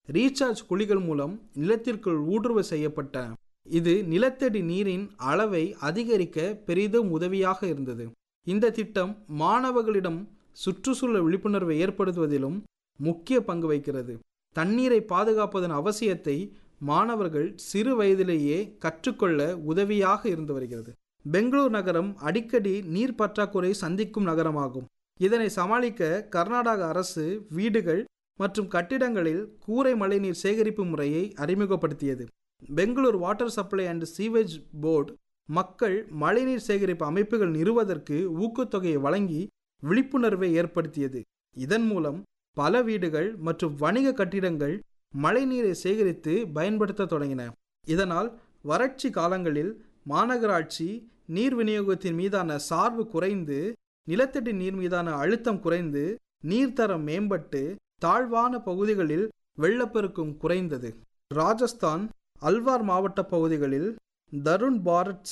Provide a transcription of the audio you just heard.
recharge குழிகள் மூலம் நிலத்திற்குள் ஊடுருவ செய்யப்பட்டன இது நிலத்தடி நீரின் அளவை அதிகரிக்க பெரிதும் உதவியாக இருந்தது இந்த திட்டம் மாணவர்களிடம் சுற்றுச்சூழல் விழிப்புணர்வை ஏற்படுத்துவதிலும் முக்கிய பங்கு வகிக்கிறது தண்ணீரை பாதுகாப்பதன் அவசியத்தை மாணவர்கள் சிறு வயதிலேயே கற்றுக்கொள்ள உதவியாக இருந்து வருகிறது பெங்களூர் நகரம் அடிக்கடி நீர் பற்றாக்குறை சந்திக்கும் நகரமாகும் இதனை சமாளிக்க கர்நாடக அரசு வீடுகள் மற்றும் கட்டிடங்களில் கூரை மழைநீர் சேகரிப்பு முறையை அறிமுகப்படுத்தியது Bangalore water supply and sewage board மக்கள் மழைநீர் சேகரிப்பு அமைப்புகள் நிறுவதற்கு ஊக்கத்தொகையை வழங்கி விழிப்புணர்வை ஏற்படுத்தியது இதன் மூலம் பல வீடுகள் மற்றும் வணிக கட்டிடங்கள் மழைநீரை சேகரித்து பயன்படுத்த தொடங்கின இதனால் வறட்சி காலங்களில் மாநகராட்சி நீர் விநியோகத்தின் மீதான சார்பு குறைந்து நிலத்தடி நீர் மீதான அழுத்தம் குறைந்து நீர்த்தரம் மேம்பட்டு தாழ்வான பகுதிகளில் வெள்ளப்பெருக்கும் குறைந்தது ராஜஸ்தான் அல்வார் மாவட்ட பகுதிகளில் தருண் பாரத்